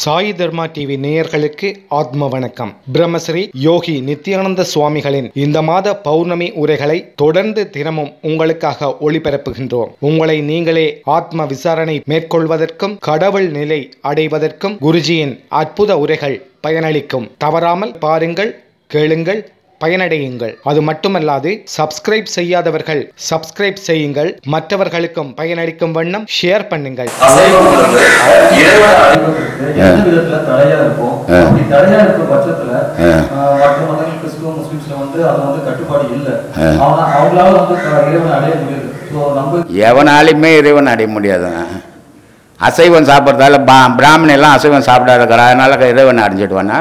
சாய் தர்மா TV நேயர்களுக்கு ஆத்ம வணக்கம் பிரம்மஸ்ரீ யோகி நித்யானந்த சுவாமிகளின் இந்த மாத பௌர்ணமி உரைகளை தொடர்ந்து தினமும் உங்களுக்காக ஒளிபரப்புகின்றோம் உங்களை நீங்களே ஆத்ம விசாரணை மேற்கொள்வதற்கும் கடவுள் நிலை அடைவதற்கும் குருஜியின் அற்புத உரைகள் பயனளிக்கும் தவறாமல் பாருங்கள் கேளுங்கள் பயனடையுங்கள் அது மட்டுமல்லாது சப்ஸ்கிரைப் செய்யாதவர்கள் சப்ஸ்கிரைப் செய்யுங்கள் மற்றவர்களுக்கும் பயனளிக்கும் வண்ணம் ஷேர் பண்ணுங்கள் அசைவம் வந்து இறைவனை அழைப்பதற்கு எந்த விதத்துல தடையா இருக்கும் அப்படி தடையா இருக்க பட்சத்துல ஆஹ், மற்ற மதங்கள் கிறிஸ்துவ முஸ்லிம்ஸ்ல வந்து அது வந்து கட்டுப்பாடு இல்ல அவங்க அவங்களால வந்து க- இறைவனை அடைய முடியுது ஸோ நம்ம எவனாலையுமே இறைவன் அடைய முடியாதுங்க அசைவம் சாப்பிட்றதால பா பிராமணன் எல்லாம் அசைவம் சாப்பிடாதுக்கிற அதனால இறைவன் அடைஞ்சிடுவானா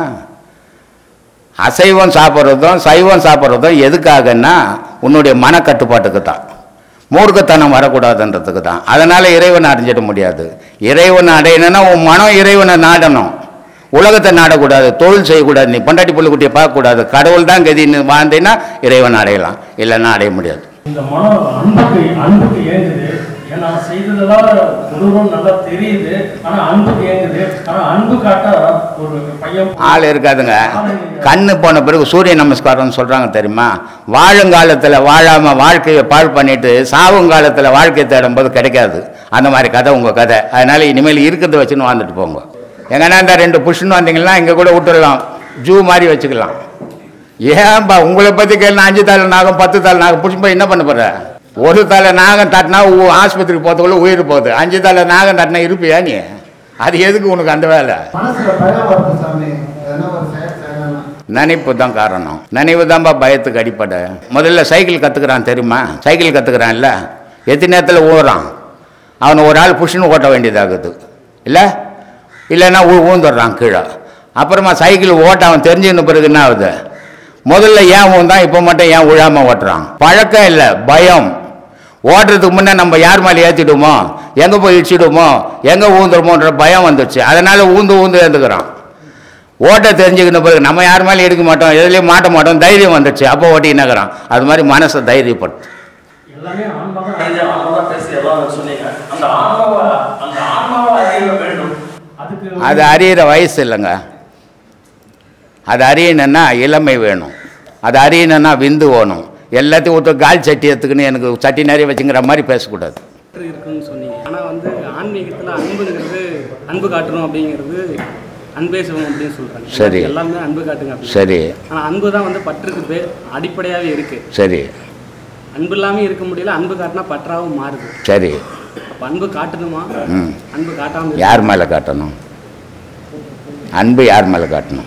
அசைவம் சாப்பிட்றதும் சைவம் சாப்பிட்றதும் எதுக்காகன்னா உன்னுடைய மனக்கட்டுப்பாட்டுக்கு தான் மூர்க்கத்தனம் வரக்கூடாதுன்றதுக்கு தான் அதனால் இறைவனை அடைஞ்சிட முடியாது இறைவனை அடையணும்னா உன் மனம் இறைவனை நாடணும் உலகத்தை நாடக்கூடாது தொழில் செய்யக்கூடாது நீ பொண்டாட்டி புள்ளிக்குட்டியை பார்க்கக்கூடாது கடவுள் தான் கதின்னு வாழ்ந்தீங்கன்னா இறைவனை அடையலாம் இல்லைன்னா அடைய முடியாது இந்த மனம் அன்புக்கு அன்புக்கு ஏங்குது ஏன்னா செய்ததெல்லாம் கொடூரம் நல்லா தெரியுது ஆனா அன்புக்கு ஏங்குது ஆனா அன்பு காட்டா ஒரு பையன் ஆள் இருக்காதுங்க கண்ணு போன பிறகு சூரிய நமஸ்காரம்னு சொல்கிறாங்க தெரியுமா வாழுங்காலத்தில் வாழாமல் வாழ்க்கையை பாழ் பண்ணிட்டு சாவுங்காலத்தில் வாழ்க்கையை தேடும்போது கிடைக்காது அந்த மாதிரி கதை உங்கள் கதை அதனால் இனிமேல் இருக்கிறத வச்சுன்னு வாழ்ந்துட்டு போங்க எங்கன்னா இந்த ரெண்டு புஷ்னு வந்தீங்கன்னா இங்கே கூட விட்டுடலாம் ஜூ மாதிரி வச்சுக்கலாம் ஏன்பா உங்களை பற்றி கேள்வி அஞ்சு தலை நாகம் பத்து தலை நாகம் புஷ்பா என்ன பண்ண போகிற ஒரு தலை நாகம் தட்டினா உ- ஆஸ்பத்திரிக்கு போகிறதுக்குள்ள உயிர் போகுது அஞ்சு தலை நாகம் தட்டினா இருப்பியா நீ அது எதுக்கு உனக்கு அந்த வேலை மனசுல பயம் வருது சாமி எதனா ஒரு செயல் செய்யணும் நினைப்பு தான் காரணம் நினைவு தான்ப்பா பயத்துக்கு அடிப்படை முதல்ல சைக்கிள் கற்றுக்குறான் தெரியுமா சைக்கிள் கற்றுக்குறான்ல எத்தனை நேரத்தில் ஓடுறான் அவனை ஒரு ஆள் புஷ்னு ஓட்ட வேண்டியதாகுது இல்லை இல்லைன்னா ஊ ஊந்துடுறான் கீழே அப்புறமா சைக்கிள் ஓட்ட அவன் தெரிஞ்சுக்கின பிறகு என்ன ஆகுது முதல்ல ஏன் ஊந்தான் இப்போ மட்டும் ஏன் விழாமல் ஓட்டுறான் பழக்கம் இல்லை பயம் ஓட்டுறதுக்கு முன்னே நம்ம யார் மேலே ஏற்றிடுமோ எங்கே போய் இடிச்சிடுமோ எங்கே ஊந்துருமோன்ற பயம் வந்துடுச்சு அதனால் ஊந்து ஊந்து ஏந்துக்கிறான் ஓட்ட தெரிஞ்சுக்கின பிறகு நம்ம யார் மேலே எடுக்க மாட்டோம் எதுலேயும் மாட்ட மாட்டோம் தைரியம் வந்துடுச்சு அப்போ ஓட்டி நகரம் அது மாதிரி மனசை தைரியப்படுத்து எல்லாமே ஆன்மாவை ஐயா, ஆன்மாவா பேசி எல்லாம் சொன்னீங்க அந்த ஆன்மாவை அந்த ஆன்மாவை அறிய வேண்டும் அதுக்கு அது அறியிற வயசு இல்லைங்க அது அறியணுன்னா இளமை வேணும் அது அறியணுன்னா விந்து வேணும் எல்லாத்தையும் ஒருத்தர் கால் சட்டி எடுத்துக்கின்னு எனக்கு சட்டி நிறைய வச்சுங்கிற மாதிரி பேசக்கூடாது பற்று இருக்குன்னு சொன்னீங்க ஆனால் வந்து ஆன்மீகத்தில் அன்புங்கிறது அன்பு காட்டணும் அப்படிங்கிறது அன்பே சிவம் அப்படின்னு சொல்கிறாங்க சரி. எல்லாமே அன்பு காட்டுங்க அப்படின்னு சரி ஆனால் அன்பு தான் வந்து பற்றுக்கு பேர் அடிப்படையாகவே இருக்குது சரி அன்பு இல்லாமல் இருக்க முடியல அன்பு காட்டினா பற்றாகவும் மாறுது சரி அப்போ அன்பு காட்டணுமா ம் அன்பு காட்டாமல் யார் மேலே காட்டணும் அன்பு யார் மேலே காட்டணும்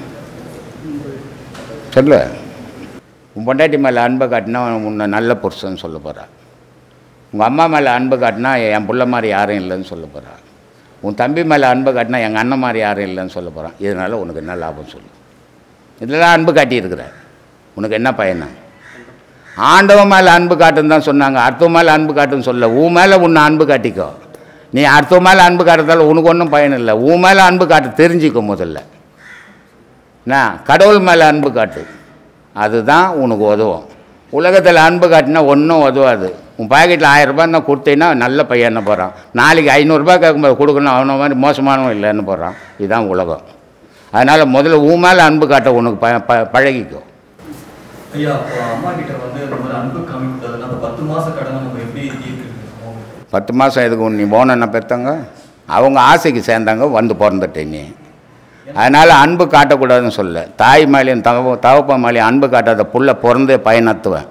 சொல்லு உன் பொண்டாட்டி மேலே அன்பை காட்டினா உன்னை நல்ல புருஷன் சொல்ல போகிறா உங்கள் அம்மா மேலே அன்பு காட்டினா என் புள்ள மாதிரி யாரும் இல்லைன்னு சொல்ல போகிறா உன் தம்பி மேலே அன்பு காட்டினா எங்கள் அண்ணன் மாதிரி யாரும் இல்லைன்னு சொல்ல போகிறான் இதனால் உனக்கு என்ன லாபம் சொல்லு இதெல்லாம் அன்பு காட்டியிருக்கிற உனக்கு என்ன பயனா ஆண்டவன் மேலே அன்பு காட்டுன்னு தான் சொன்னாங்க அடுத்தவன் மேலே அன்பு காட்டுன்னு சொல்ல உன் மேலே உன்னை அன்பு காட்டிக்கோ நீ அடுத்தவன் மேலே அன்பு காட்டுறதால உனக்கு ஒன்றும் பயன் இல்லை உன் மேலே அன்பு காட்டு தெரிஞ்சுக்கோ முதல்ல என்ன கடவுள் மேலே அன்பு காட்டு அதுதான் உனக்கு உதவும் உலகத்தில் அன்பு காட்டினா ஒன்றும் உதவாது உன் பாக்கெட்டில் ஆயிரம் ரூபாய் தான் கொடுத்தீங்கன்னா நல்ல பையன்னு போகிறான் நாளைக்கு ஐநூறுரூபா கேட்கும்போது கொடுக்கணும் அவனை மாதிரி மோசமானவன் இல்லைன்னு போகிறான் இதுதான் உலகம் அதனால் முதல்ல உன் மேலே அன்பு காட்ட உனக்கு ப ப- பழகிக்கோ ஐயா அப்போ அம்மா கிட்ட வந்து இந்த மாதிரி அன்பு காமிக்கிறது அந்த பத்து மாச கடனை நம்ம எப்படி தீர்க்கிறோம் பத்து மாதம் எதுக்கு நீ போன பெற்றவங்க அவங்க ஆசைக்கு சேர்ந்தாங்க வந்து பிறந்துட்டே நீ அதனால் அன்பு காட்டக்கூடாதுன்னு சொல்ல தாய் மேலேயும் தகவ தகப்பன் மேலேயும் அன்பு காட்டாத புள்ள பிறந்தே பயனத்துவன்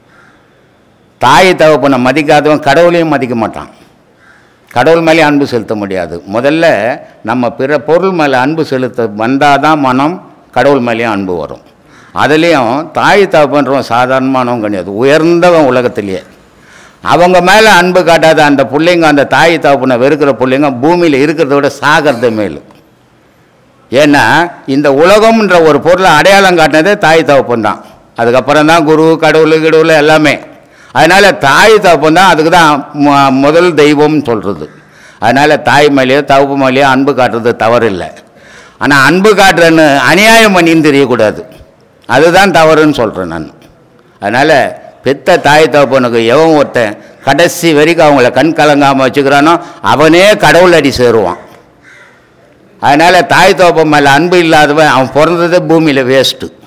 தாய் தகப்பனை மதிக்காதவன் கடவுளையும் மதிக்க மாட்டான் கடவுள் மேலேயும் அன்பு செலுத்த முடியாது முதல்ல நம்ம பிற பொருள் மேலே அன்பு செலுத்த வந்தால் தான் மனம் கடவுள் மேலேயும் அன்பு வரும் அதுலேயும் தாய் தகப்பன்றவன் சாதாரணமானவன் கிடையாது உயர்ந்தவன் உலகத்திலேயே அவங்க மேலே அன்பு காட்டாத அந்த பிள்ளைங்க அந்த தாய் தகப்பனை வெறுக்கிற பிள்ளைங்க பூமியில் இருக்கிறத விட சாகிறத மேல் ஏன்னா இந்த உலகம்ன்ற ஒரு பொருளை அடையாளம் காட்டினதே தாய் தகப்பன் தான் அதுக்கப்புறம் தான் குரு கடவுள் கிடவுள் எல்லாமே அதனால் தாய் தகப்பன் தான் அதுக்கு தான் மு- முதல் தெய்வம்னு சொல்கிறது அதனால் தாய் மேலேயோ தகப்பு மேலேயோ அன்பு காட்டுறது தவறில்லை ஆனால் அன்பு காட்டுறேன்னு அநியாயம் பண்ணின்னு தெரியக்கூடாது அதுதான் தவறுன்னு சொல்கிறேன் நான் அதனால் பெத்த தாய் தகப்பனுக்கு எவன் ஒருத்தன் கடைசி வரைக்கும் அவங்கள கண் கலங்காமல் வச்சுக்கிறானோ அவனே கடவுள் அடி சேருவான் அதனால் தாய் தோப்பம் மேலே அன்பு இல்லாதவன் அவன் பிறந்ததே பூமியில் வேஸ்ட்டு